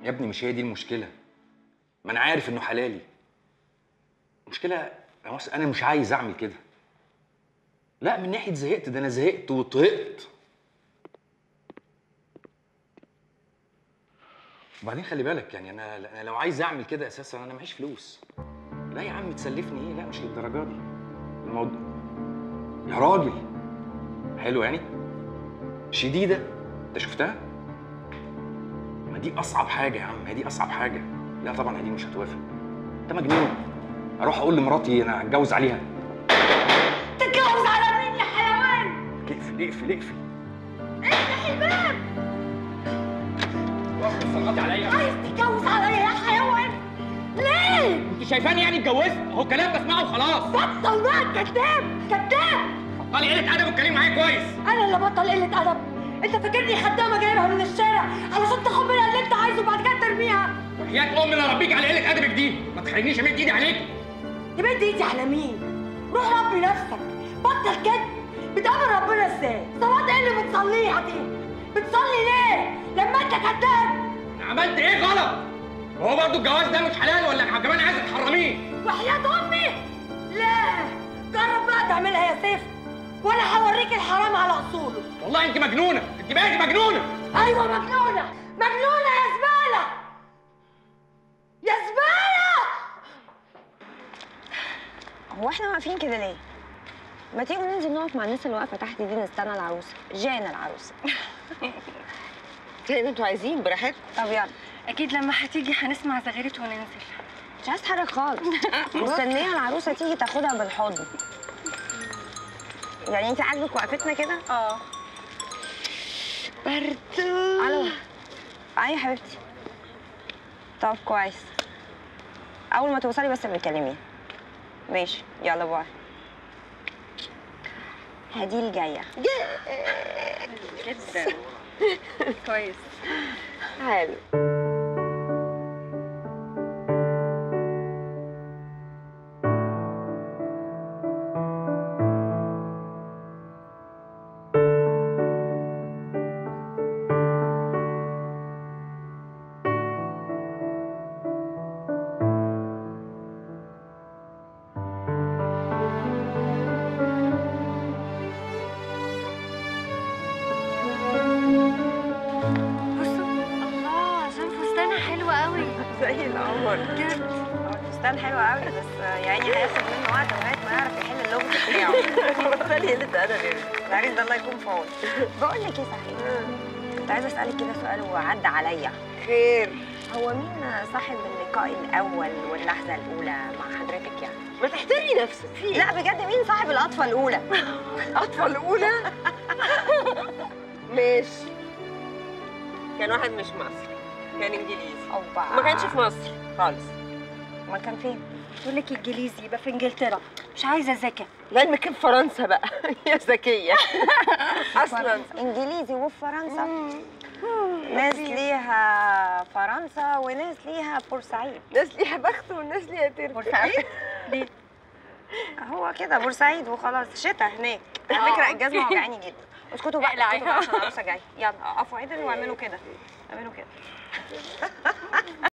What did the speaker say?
يا ابني مش هي دي المشكله ما انا عارف انه حلالي المشكله يا مصر انا مش عايز اعمل كده لا من ناحيه زهقت ده انا زهقت وطهقت وبعدين خلي بالك يعني انا انا لو عايز اعمل كده اساسا انا معيش فلوس لا يا عم تسلفني ايه لا مش للدرجه دي الموضوع يا راجل حلو يعني شديده انت شفتها ما دي اصعب حاجه يا عم هي دي اصعب حاجه لا طبعا هدي مش هتوافق انت مجنون اروح اقول لمراتي انا هتجوز عليها تتجوز على مين يا حيوان؟ اقفل اقفل اقفل افتح الباب صلاتي عليا عايز تتجوز عليا يا حيوان؟ ليه؟ انت شايفاني يعني اتجوزت اهو كلام بسمعه وخلاص بطل بقى كذاب كذاب بطلي قله ادب واتكلمي معايا كويس انا اللي بطل قله ادب انت فاكرني خدامه جايبها من الشارع علشان تاخد منها اللي انت عايزه وبعد كده ترميها وحياة امي انا اربيك على قله ادبك دي ما تخلينيش امد ايدي عليك تمد ايدي على مين؟ روح ربي نفسك بطل كده بتقابل ربنا ازاي؟ صلاه ايه اللي بتصليها دي؟ بتصلي ليه؟ لما انت كذاب انا عملت ايه غلط وهو برضه الجواز ده مش حلال ولا كمان عايزه تحرميه وحياة امي لا جرب بقى تعملها يا سيف وانا هوريك الحرام على اصوله والله انت مجنونه انت بقيتي مجنونه ايوه مجنونه مجنونه يا زباله يا زباله هو احنا واقفين كده ليه؟ ما تيجوا ننزل نقف مع الناس اللي واقفه تحت دي نستنى العروسه جانا العروسه زي ما انتوا عايزين براحتكم طب يلا اكيد لما هتيجي هنسمع زغاريت وننزل مش عايز اتحرك خالص مستنيه العروسه تيجي تاخدها بالحضن يعني انت عاجبك وقفتنا كده؟ اه برد الو اي يا حبيبتي طب كويس اول ما توصلي بس بتكلميني ماشي يلا باي هدي الجايه جدا كويس حلو بصوا الله عشان فستانها حلو قوي زي القمر بجد هو الفستان حلو قوي بس يا عيني هياخد منه وقت لغايه ما يعرف يحل اللغز بتاعه بطلي قلة ادب يا بنتي. العريس ده الله يكون في عونه بقول لك ايه صحيح كنت عايزه اسالك كده سؤال وعدى عليا خير هو مين صاحب اللقاء الاول واللحظه الاولى مع حضرتك يعني ما تحترمي نفسك في إيه؟ لا بجد مين صاحب القطفه الاولى اطفال الاولى ماشي كان واحد مش مصري كان انجليزي اوبا ما كانش في مصر خالص ما كان فين بقول لك انجليزي يبقى في انجلترا مش عايزه ذكاء لعلمك كان في فرنسا بقى يا ذكيه اصلا انجليزي وفي فرنسا ناس ليها فرنسا وناس ليها بورسعيد ناس ليها بخت والناس ليها تربية بورسعيد ليه هو كده بورسعيد وخلاص شتا هناك على فكره الجزمه وجعاني جدا اسكتوا بقى اقلعي. اسكتوا بقى عشان العروسه جايه يلا اقفوا عدل واعملوا كده اعملوا كده